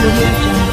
audio jungle.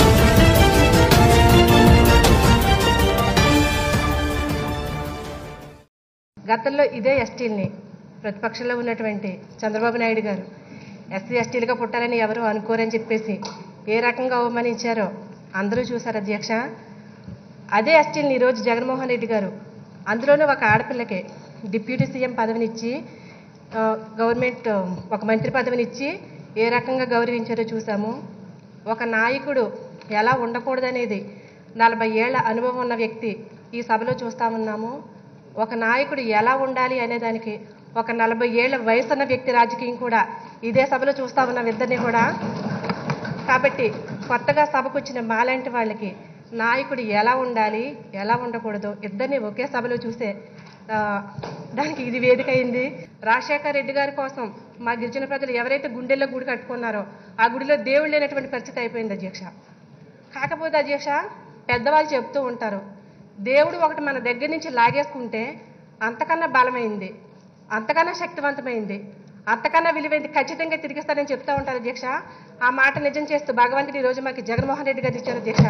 గతంలో ఇదే ఎస్టీల్ని ప్రతిపక్షంలో ఉన్నటువంటి చంద్రబాబు నాయుడు గారు ఎస్సీ ఎస్టీలుగా పుట్టాలని ఎవరు అనుకోరని చెప్పేసి ఏ రకంగా అవమానించారో అందరూ చూశారు అధ్యక్ష అదే ఎస్టీల్ని ఈరోజు జగన్మోహన్ రెడ్డి గారు అందులోనూ ఒక ఆడపిల్లకి డిప్యూటీ సీఎం పదవినిచ్చి ఆ, గవర్నమెంట్ ఒక మంత్రి పదవినిచ్చి ఏ రకంగా గౌరవించారో చూసాము ఒక నాయకుడు ఎలా ఉండకూడదనేది నలభై ఏళ్ల అనుభవం ఉన్న వ్యక్తి ఈ సభలో చూస్తా ఉన్నాము ఒక నాయకుడు ఎలా ఉండాలి అనేదానికి ఒక నలభై ఏళ్ల వయసున్న వ్యక్తి రాజకీయం కూడా ఇదే సభలో చూస్తా ఉన్నాం ఇద్దరిని కూడా కాబట్టి కొత్తగా సభకు వచ్చిన మాలాంటి వాళ్ళకి నాయకుడు ఎలా ఉండాలి ఎలా ఉండకూడదు ఇద్దరిని ఒకే సభలో చూసే ఆ, దానికి ఇది వేదిక అయింది రాజశేఖర రెడ్డి గారి కోసం మా గిరిజన ప్రజలు ఎవరైతే గుండెల్లో గుడి కట్టుకున్నారో ఆ గుడిలో దేవుడు లేనటువంటి పరిస్థితి అయిపోయింది అధ్యక్ష కాకపోతే అధ్యక్ష పెద్దవాళ్ళు చెప్తూ ఉంటారు దేవుడు ఒకటి మన దగ్గర నుంచి లాగేసుకుంటే అంతకన్నా బలమైంది అంతకన్నా శక్తివంతమైంది అంతకన్నా విలువైంది ఖచ్చితంగా తిరిగిస్తానని చెప్తా ఉంటారు అధ్యక్ష ఆ మాట నిజం చేస్తూ భగవంతుడు ఈ రోజు మాకు జగన్మోహన్ రెడ్డి గారు ఇచ్చారు అధ్యక్ష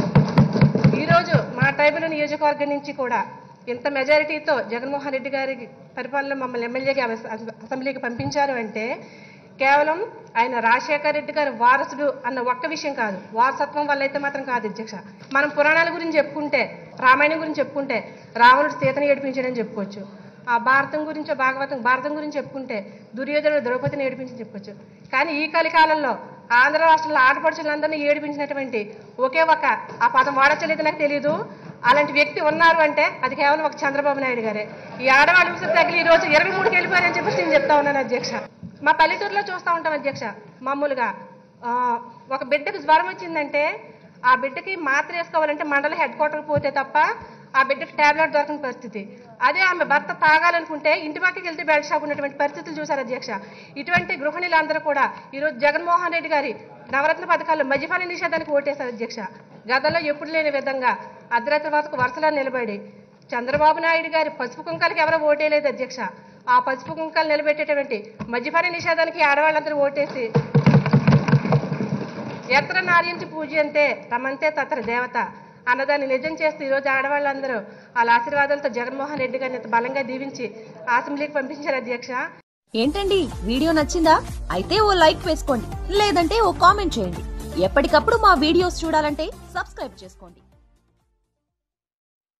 ఈరోజు మా ట్రైబల్ నియోజకవర్గం నుంచి కూడా ఇంత మెజారిటీతో జగన్మోహన్ రెడ్డి గారి పరిపాలన మమ్మల్ని ఎమ్మెల్యేకి అస- అస- అసెంబ్లీకి పంపించారు అంటే కేవలం ఆయన రాజశేఖర రెడ్డి గారి వారసుడు అన్న ఒక్క విషయం కాదు వారసత్వం వల్ల అయితే మాత్రం కాదు అధ్యక్ష మనం పురాణాల గురించి చెప్పుకుంటే రామాయణం గురించి చెప్పుకుంటే రావణుడు సీతను ఏడిపించాడని చెప్పుకోవచ్చు ఆ భారతం గురించి భాగవతం భారతం గురించి చెప్పుకుంటే దుర్యోధనుడు ద్రౌపదిని ఏడిపించి చెప్పుకోవచ్చు కానీ ఈ కలికాలంలో ఆంధ్ర రాష్ట్రంలో ఆడపడుచులందరినీ ఏడిపించినటువంటి ఒకే ఒక ఆ పదం వాడచ్చలేదు నాకు తెలియదు అలాంటి వ్యక్తి ఉన్నారు అంటే అది కేవలం ఒక చంద్రబాబు నాయుడు గారే ఈ ఆడవాళ్ళు ఉసురు తగిలి ఈ రోజు ఇరవై మూడుకి వెళ్ళిపోయారని చెప్పేసి నేను చెప్తా ఉన్నాను అధ్యక్ష మా పల్లెటూరులో చూస్తూ ఉంటాం అధ్యక్ష మామూలుగా ఆ, ఒక బిడ్డకు జ్వరం వచ్చిందంటే ఆ బిడ్డకి మాత్ర వేసుకోవాలంటే మండల హెడ్ క్వార్టర్కి పోతే తప్ప ఆ బిడ్డకి టాబ్లెట్ దొరకని పరిస్థితి అదే ఆమె భర్త తాగాలనుకుంటే ఇంటి పక్కకి వెళ్తే బెల్ట్ షాప్ ఉన్నటువంటి పరిస్థితులు చూశారు అధ్యక్ష ఇటువంటి గృహిణులందరూ కూడా ఈరోజు జగన్మోహన్ రెడ్డి గారి నవరత్న పథకాల్లో మద్యపాన నిషేధానికి ఓటేశారు అధ్యక్ష గతంలో ఎప్పుడు లేని విధంగా అర్ధరాత్రి వరకు వరుసలో నిలబడి చంద్రబాబు నాయుడు గారి పసుపు కుంకాలకి ఎవరో ఓటేయలేదు అధ్యక్ష ఆ పసుపు కుంకాలు నిలబెట్టేటువంటి మద్యపాన నిషేధానికి ఆడవాళ్ళందరూ ఓటేసి ఎత్ర నార్యంచి పూజ్యంతే తమంతే తత్ర దేవత అన్నదాన్ని నిజం చేస్తూ ఈరోజు ఆడవాళ్ళందరూ వాళ్ళ ఆశీర్వాదాలతో జగన్మోహన్ రెడ్డి గారిని ఇంత బలంగా దీవించి అసెంబ్లీకి పంపించారు అధ్యక్ష ఏంటండి వీడియో నచ్చిందా అయితే ఓ లైక్ వేసుకోండి లేదంటే ఓ కామెంట్ చేయండి ఎప్పటికప్పుడు మా వీడియోస్ చూడాలంటే సబ్స్క్రైబ్ చేసుకోండి